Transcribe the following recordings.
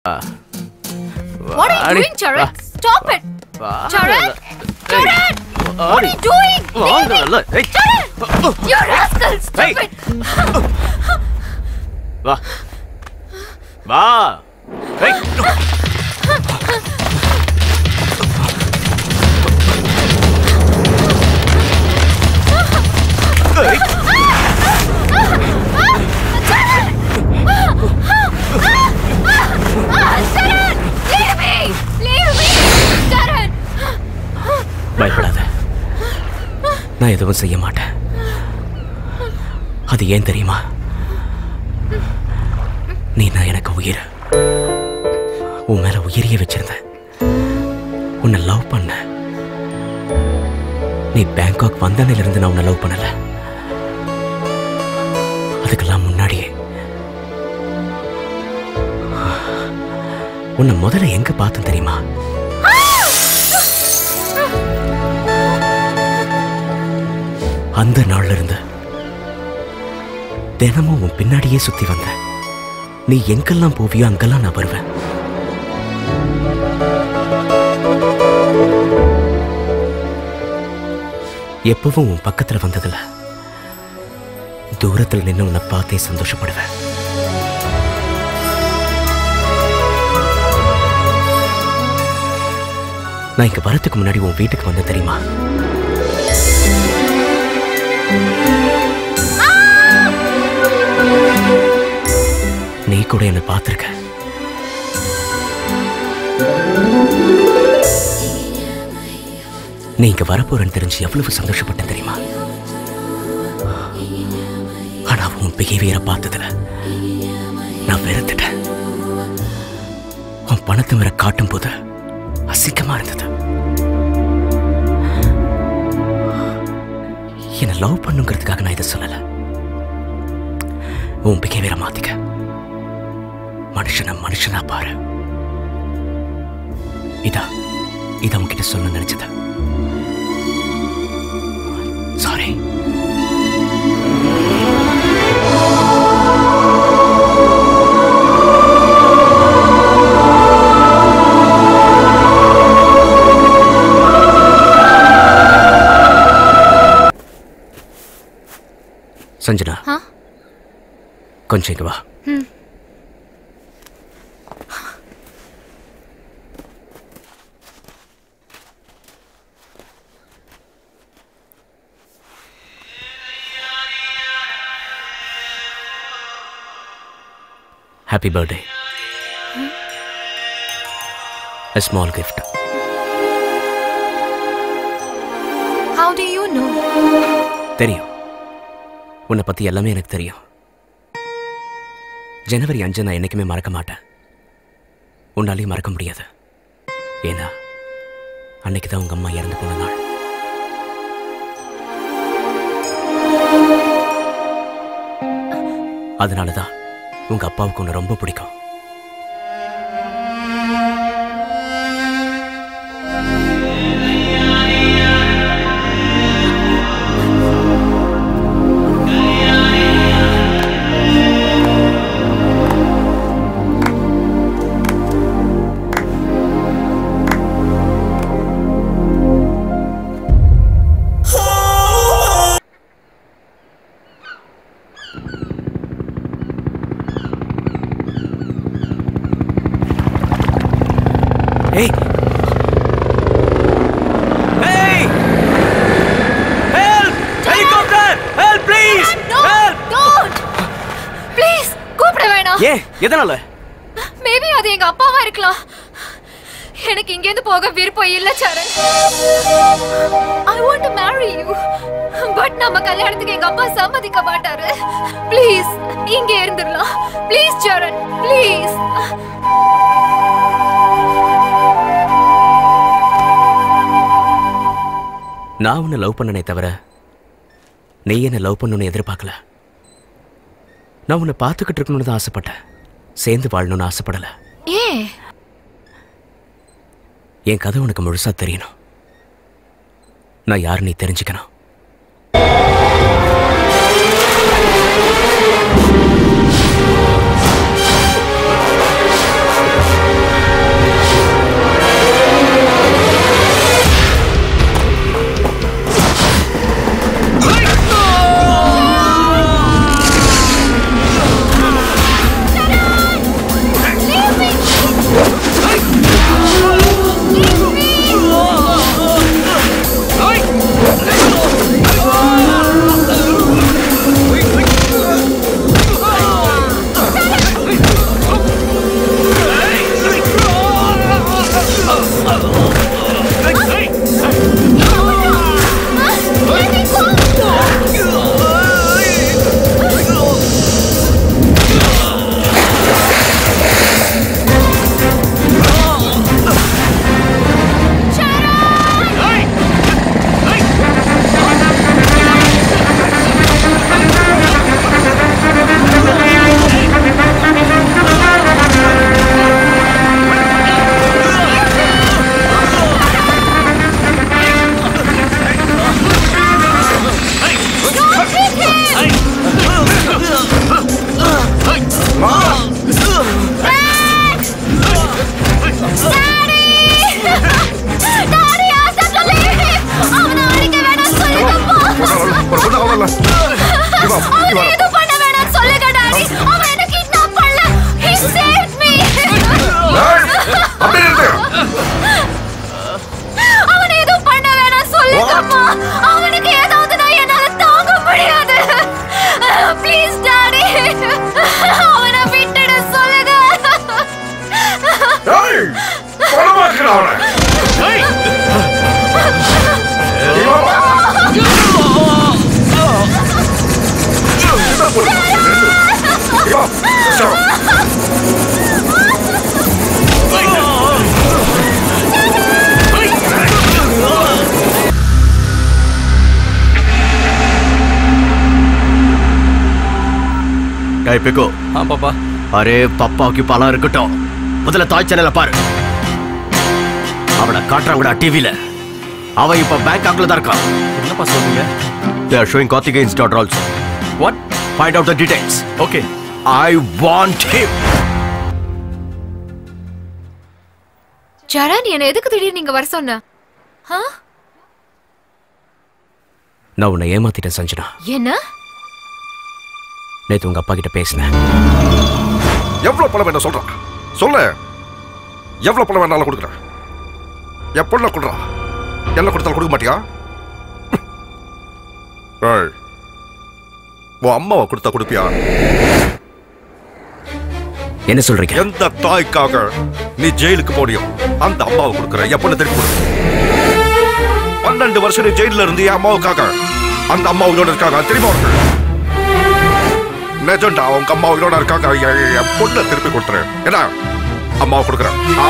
What are you வாடி. doing, Charan? Stop it! வா. Charan! Charan! What are you doing? வாங்க, இல்ல. ஏய். You rascal! Stop Hey. it! வா வா ஏய். ஏய். Charan! Leave me! Leave me! Charan! பயப்படாத நான் எதுவும் செய்ய மாட்டேன் அது ஏன் தெரியுமா நீ நான் எனக்கு உயிர் உன் மேல உயிரியே வச்சிருந்தேன் உன்னை லவ் பண்ண நீ பேங்காக் வந்தனையில இருந்து நான் உன்னை லவ் பண்ணல அதுக்கெல்லாம் முன்னாடியே உன்னை முதல்ல எங்க பார்த்தேன் தெரியுமா அந்த நாள்ல இருந்து தினமும் உன் பின்னாடியே சுத்தி வந்தேன் நீ எங்கெல்லாம் போவியோ அங்கெல்லாம் நான் வருவேன் எப்பவும் உன் பக்கத்துல வந்ததில்ல தூரத்தில் நின்று உன்னை பார்த்தே சந்தோஷப்படுவேன் நான் இங்க வரதுக்கு முன்னாடி உன் வீட்டுக்கு வந்தேன் தெரியுமா நீ கூட என்ன பார்த்திருக்க நீ இங்க வரப்போறேன்னு தெரிஞ்சு எவ்வளவு சந்தோஷப்பட்டேன் தெரியுமா ஆனா உன் பிஹேவியரை பார்த்ததுல நான் வெறுத்துட்டேன் உன் பணத்தை மேல காட்டும் போது அசிங்கமா இருந்தது என்னை லவ் பண்ணுங்கிறதுக்காக நான் இதை சொல்லல உன் பிஹேவியரை மாத்திக்க மனுஷனை மனுஷனா பாரு இதா இதை உன்கிட்ட சொல்ல நினைச்சது சாரி சஞ்சனா Huh? கொஞ்சம் இங்க வா Hmm. Happy birthday a small gift How do you know? தெரியும் உன்னை பத்தி எல்லாமே எனக்கு தெரியும் ஜனவரி அஞ்சு நான் என்னைக்குமே மறக்க மாட்டேன் உன்னாலையும் மறக்க முடியாது ஏன்னா அன்னைக்கு தான் உங்க அம்மா இறந்து போன நாள் அதனால தான் உங்க அப்பாவுக்கு உன்னை ரொம்ப பிடிக்கும் ஏய் ஏய் help helicopter help please No! Don't! Please! கூப்பிட வேணாம் ஏன் எதனால மேபி அது எங்க அப்பாவா இருக்கலாம் எனக்கு இங்கேருந்து போக விருப்பம் இல்ல Charan I want to marry you but நம்ம கல்யாணத்துக்கு எங்க அப்பா சம்மதிக்க மாட்டாரு ப்ளீஸ் இங்க இருந்துடலாம் ப்ளீஸ் சரண் ப்ளீஸ் நான் உன்னை லவ் பண்ணனே தவிர நீ என்ன லவ் பண்ணணும்னு எதிர்பார்க்கல நான் உன்னை பார்த்துக்கிட்டு இருக்கணும்னு தான் ஆசைப்பட்டேன் சேர்ந்து வாழணும்னு ஆசைப்படல ஏன் என் கதை உனக்கு முழுசா தெரியணும் நான் யார் நீ தெரிஞ்சுக்கணும் விடுங்கடா அவனை என்ன போடுறது? ஐயோ, ஐயோ. டேய் பிக்கோ ஆ பாப்பா அரே பப்பாவுக்கு பலம் இருக்கட்டும் முதல்ல தாய் சேனல பாரு அவனை காட்டுறாங்கடா டிவில அவன் இப்ப பேங்காக்ல தான் இருக்கான் என்னப்பா சொல்றீங்க They are showing Karthikeyan's daughter also. What Find out the details. Okay I want him. Charan என்ன எதுக்கு திடீர்னு நீங்க வர சொன்ன ஆ? நான் உன்னை ஏமாத்திட்டேன் சஞ்சனா என்ன நேத்து உங்க அப்பா கிட்ட பேசினேன் எவ்வளவு பணம் வேணும் சொல்றான் சொல்லு எவ்வளவு பணம் வேணாலும் கொடுக்குறேன் என் பொண்ணை கொடுறா என்ன கொடுத்தாலும் கொடுக்க மாட்டியா ஏய், உன் அம்மாவை கொடுத்தா கொடுப்பியா என்ன சொல்றீங்க எந்த தாய்க்காக நீ ஜெயிலுக்கு போனியும் அந்த அம்மாவை கொடுக்குற என் பொண்ணை திருப்பி கொடு பன்னெண்டு வருஷம் நீ ஜெயில இருந்து என் அம்மாவுக்காக அந்த அம்மா உயிரோட இருக்காங்க திரும்ப அவர்கள் நிஜம்டா உங்க அம்மா உயிரோட இருக்காங்க என் என் பொண்ணை திருப்பி கொடுத்துரு என்ன அம்மாவை கொடுக்குறேன் ஆ?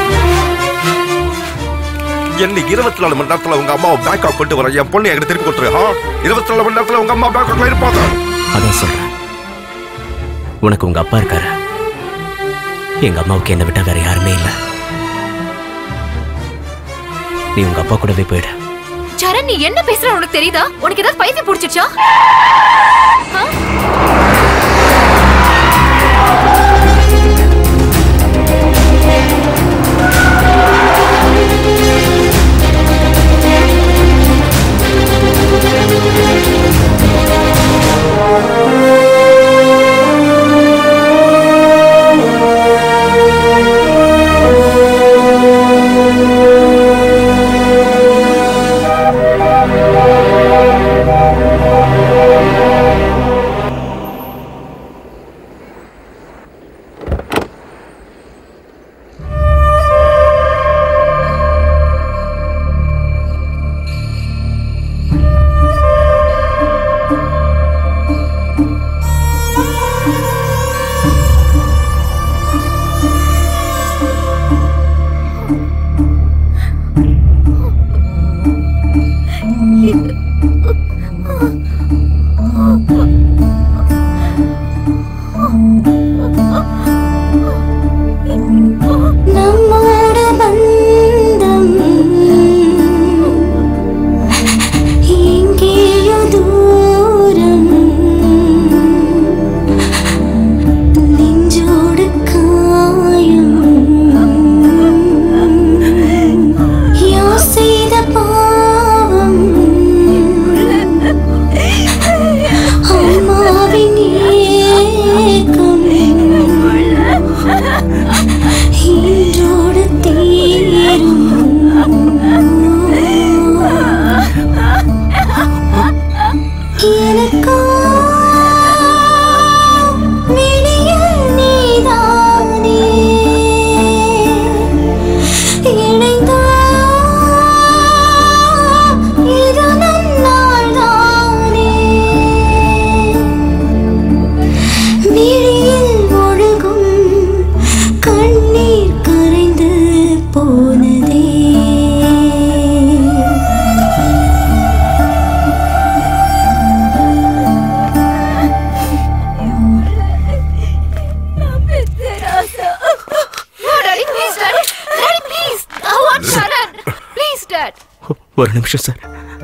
என்ன இருபத்தி நாலு மணி நேரத்துல உங்க அம்மாவை பேங்காக் கொண்டு வர என் பொண்ணு என்கிட்ட திருப்பி கொடுத்துரு ஆ? இருபத்தி நாலு மணி நேரத்துல உங்க அம்மா பேங்காக்ல இருப்பாங்க அதான் சொல்றேன் உனக்கு உங்க அப்பா இருக்காரு எங்க அம்மாவுக்கு என்னை விட்டா வேற யாருமே இல்ல நீ உங்க அப்பா கூடவே போயிடு சரண் நீ என்ன பேசுற உனக்கு தெரியுதா உனக்கு ஏதாவது பைத்தியம் பிடிச்சிச்சா நம்மோட பந்தம் எங்கேயோ தூரம் நெஞ்சோடு காயம் யார் செய்த பாவம் அம்மாவின் ஏக்கம் இன்றோடு தீரும் எனக்கோ விடியல் நீதானே இணைந்தோம் இது நன்னாள்தானே விழியில் ஒழுகும் கண்ணீர் கரைந்து போனதே No, Daddy, please, Daddy. Daddy, please. I want Sharan. Please, Dad. ஒரு நிமிஷம் சார்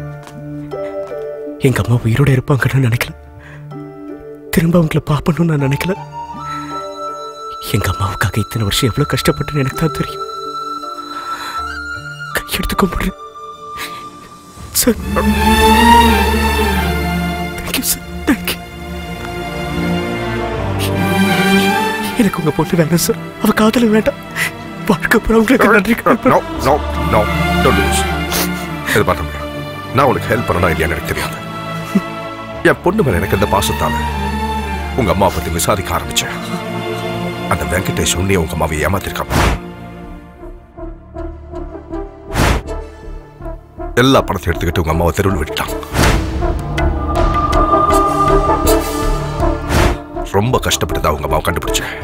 எங்க அம்மா உயிரோட இருப்பாங்கன்னு நினைக்கல திரும்ப அவங்கள பார்ப்பணும்னு நான் நினைக்கல எங்க அம்மாவுக்காக இத்தனை வருஷம் எவ்வளவு கஷ்டப்பட்டுன்னு எனக்கு தான் தெரியும் கையெடுத்து கும்பிடுறேன் சார் தேங்க்யூ சார் தேங்க்யூ எனக்கு உங்க பொண்ணு வேண்டாம் சார் அவ காதல வேண்டாம் வாழ்க்கை பூரா உங்களுக்கு நன்றி no no no don't do this இது பண்ண முடியாது நான் உனக்கு ஹெல்ப் பண்ணணும் இல்லையான்னு எனக்கு தெரியாது என் பொண்ணு மேல எனக்கு இந்த பாசத்தால உங்க அம்மா பத்தி விசாரிக்க ஆரம்பிச்சேன் அந்த வெங்கடேஷ் உன்னைய உங்க அம்மாவை ஏமாத்திருக்காம எல்லா பணத்தையும் எடுத்துக்கிட்டு உங்க அம்மாவை தெருவில் விட்டுட்டான் ரொம்ப கஷ்டப்பட்டு தான் உங்க அம்மாவை கண்டுபிடிச்சேன்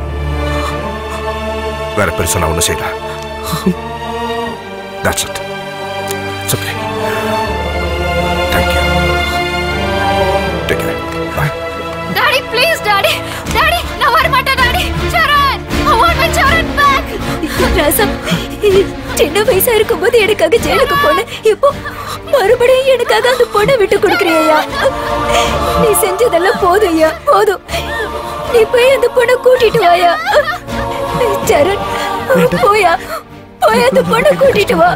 வேற பெருசா நான் ஒன்றும் செய்யல That's it. It's okay. Thank you. Take care. Bye. Daddy please daddy daddy நான் வர மாட்டேன் daddy Charan I want my Charan back ராசா சின்ன வயசா இருக்கும்போது எனக்காக ஜெயிலுக்கு போனேன் இப்போ மறுபடியும் எனக்காக அந்த பொண்ணை விட்டு கொடுக்குறியா நீ செஞ்சதெல்லாம் போதும் ஐயா போதும் நீ போய் அந்த பொண்ணை கூட்டிட்டு வாயா சரண் போயா போய் அந்த பொண்ணை கூட்டிட்டு வா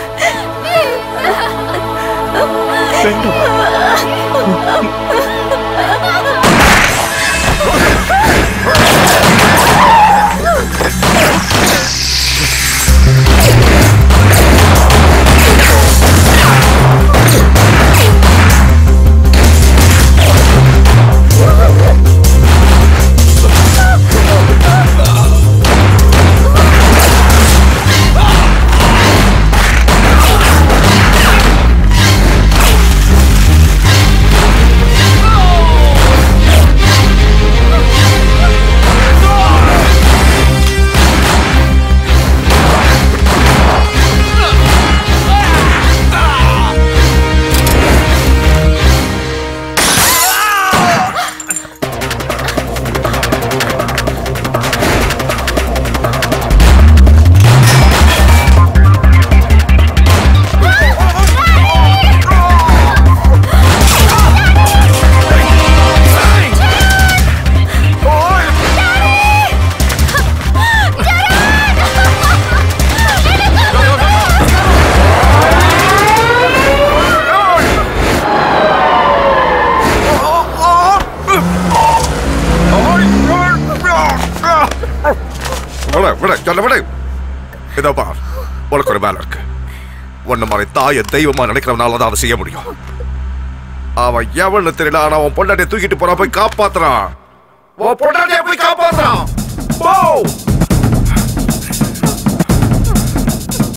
விட விட சொல்ல விட இதோ பார் உனக்கு ஒரு வேலை இருக்கு உன்ன மாதிரி தாய தெய்வமா நினைக்கிறவனால தான் அதை செய்ய முடியும் அவன் எவன்னு தெரியல ஆனா அவன் பொண்டாட்டியை தூக்கிட்டு போறான் போய் காப்பாத்துறான் உன் பொண்டாட்டியை போய் காப்பாத்துறான்